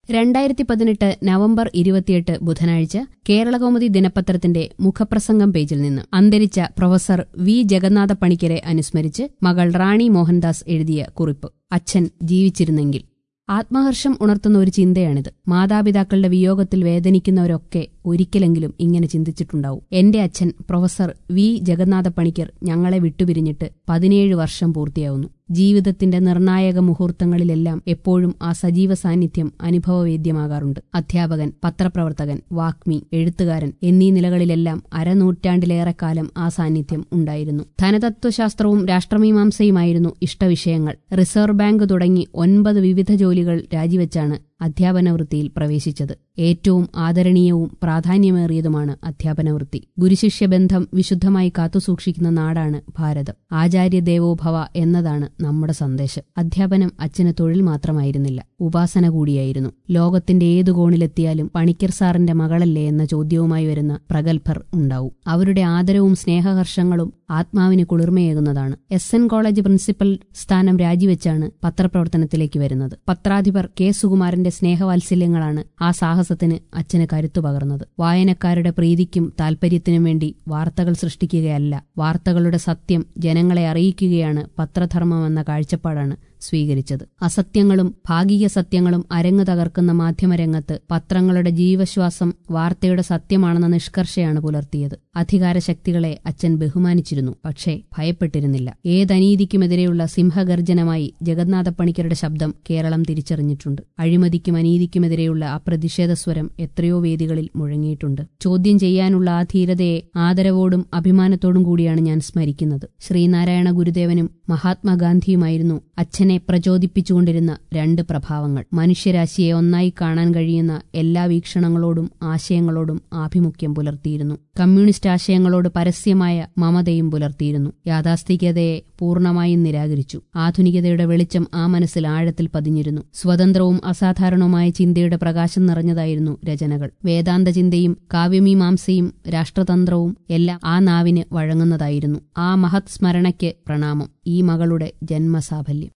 രണ്ടായിരത്തി പതിനെട്ട് നവംബർ ഇരുപത്തിയെട്ട് ബുധനാഴ്ച കേരളകൗമുദി ദിനപത്രത്തിന്റെ മുഖപ്രസംഗം പേജിൽ നിന്ന് അന്തരിച്ച പ്രൊഫസർ വി ജഗന്നാഥ പണിക്കരെ അനുസ്മരിച്ച് മകൾ റാണി മോഹൻദാസ് എഴുതിയ കുറിപ്പ് അച്ഛൻ ജീവിച്ചിരുന്നെങ്കിൽ ആത്മഹർഷം ഉണർത്തുന്ന ഒരു ചിന്തയാണിത് മാതാപിതാക്കളുടെ വിയോഗത്തിൽ വേദനിക്കുന്നവരൊക്കെ ഒരിക്കലെങ്കിലും ഇങ്ങനെ ചിന്തിച്ചിട്ടുണ്ടാവും എന്റെ അച്ഛൻ പ്രൊഫസർ വി ജഗന്നാഥ പണിക്കർ ഞങ്ങളെ വിട്ടുപിരിഞ്ഞിട്ട് പതിനേഴ് വർഷം പൂർത്തിയാവുന്നു ജീവിതത്തിന്റെ നിർണായക മുഹൂർത്തങ്ങളിലെല്ലാം എപ്പോഴും ആ സജീവ സാന്നിധ്യം അനുഭവവേദ്യമാകാറുണ്ട് അധ്യാപകൻ പത്രപ്രവർത്തകൻ വാഗ്മി എഴുത്തുകാരൻ എന്നീ നിലകളിലെല്ലാം അരനൂറ്റാണ്ടിലേറെക്കാലം ആ സാന്നിധ്യം ഉണ്ടായിരുന്നു ധനതത്വശാസ്ത്രവും രാഷ്ട്രമീമാംസയുമായിരുന്നു ഇഷ്ടവിഷയങ്ങൾ റിസർവ് ബാങ്ക് തുടങ്ങി ഒൻപത് വിവിധ ജോലികൾ രാജിവെച്ചാണ് അധ്യാപന വൃത്തിയിൽ പ്രവേശിച്ചത് ഏറ്റവും ആദരണീയവും പ്രാധാന്യമേറിയതുമാണ് അധ്യാപന വൃത്തി ഗുരുശിഷ്യ ബന്ധം വിശുദ്ധമായി കാത്തുസൂക്ഷിക്കുന്ന നാടാണ് ഭാരതം ആചാര്യ ദേവോഭവ എന്നതാണ് നമ്മുടെ സന്ദേശം അധ്യാപനം അച്ഛന് തൊഴിൽ മാത്രമായിരുന്നില്ല ഉപാസന കൂടിയായിരുന്നു ലോകത്തിന്റെ ഏതു കോണിലെത്തിയാലും പണിക്കർ സാറിന്റെ മകളല്ലേ എന്ന ചോദ്യവുമായി വരുന്ന പ്രഗത്ഭർ ഉണ്ടാവും അവരുടെ ആദരവും സ്നേഹഹർഷങ്ങളും ആത്മാവിന് കുളിർമയേകുന്നതാണ് എസ് എൻ കോളേജ് പ്രിൻസിപ്പൽ സ്ഥാനം രാജിവെച്ചാണ് പത്രപ്രവർത്തനത്തിലേക്ക് വരുന്നത് പത്രാധിപർ കെ സുകുമാരന്റെ സ്നേഹവാത്സല്യങ്ങളാണ് ആ സാഹസത്തിന് അച്ഛന് കരുത്തു പകർന്നത് വായനക്കാരുടെ പ്രീതിക്കും താൽപര്യത്തിനും വേണ്ടി വാർത്തകൾ സൃഷ്ടിക്കുകയല്ല വാർത്തകളുടെ സത്യം ജനങ്ങളെ അറിയിക്കുകയാണ് പത്രധർമ്മമെന്ന കാഴ്ചപ്പാടാണ് സ്വീകരിച്ചത് അസത്യങ്ങളും ഭാഗിക സത്യങ്ങളും അരങ്ങു തകർക്കുന്ന മാധ്യമരംഗത്ത് പത്രങ്ങളുടെ ജീവശ്വാസം വാർത്തയുടെ സത്യമാണെന്ന നിഷ്കർഷയാണ് പുലർത്തിയത് അധികാരശക്തികളെ അച്ഛൻ ബഹുമാനിച്ചിരുന്നു പക്ഷേ ഭയപ്പെട്ടിരുന്നില്ല ഏതനീതിക്കുമെതിരെയുള്ള സിംഹഗർജനമായി ജഗന്നാഥപ്പണിക്കരുടെ ശബ്ദം കേരളം തിരിച്ചറിഞ്ഞിട്ടുണ്ട് അഴിമതിക്കും അനീതിക്കുമെതിരെയുള്ള ആ പ്രതിഷേധ സ്വരം എത്രയോ വേദികളിൽ മുഴങ്ങിയിട്ടുണ്ട് ചോദ്യം ചെയ്യാനുള്ള ആ ധീരതയെ ആദരവോടും അഭിമാനത്തോടും കൂടിയാണ് ഞാൻ സ്മരിക്കുന്നത് ശ്രീനാരായണ ഗുരുദേവനും മഹാത്മാഗാന്ധിയുമായിരുന്നു അച്ഛനെ പ്രചോദിപ്പിച്ചുകൊണ്ടിരുന്ന രണ്ട് പ്രഭാവങ്ങൾ മനുഷ്യരാശിയെ ഒന്നായി കാണാൻ കഴിയുന്ന എല്ലാ വീക്ഷണങ്ങളോടും ആശയങ്ങളോടും ആഭിമുഖ്യം പുലർത്തിയിരുന്നു കമ്മ്യൂണിസ്റ്റ് ആശയങ്ങളോട് പരസ്യമായ മമതയും പുലർത്തിയിരുന്നു യാഥാസ്ഥികതയെ പൂർണ്ണമായും നിരാകരിച്ചു ആധുനികതയുടെ വെളിച്ചം ആ മനസ്സിൽ ആഴത്തിൽ പതിഞ്ഞിരുന്നു സ്വതന്ത്രവും അസാധാരണവുമായ ചിന്തയുടെ പ്രകാശം നിറഞ്ഞതായിരുന്നു രചനകൾ വേദാന്ത ചിന്തയും കാവ്യമീമാംസയും രാഷ്ട്രതന്ത്രവും എല്ലാം ആ നാവിന് വഴങ്ങുന്നതായിരുന്നു ആ മഹത് സ്മരണയ്ക്ക് പ്രണാമം ഈ മകളുടെ ജന്മസാഫല്യം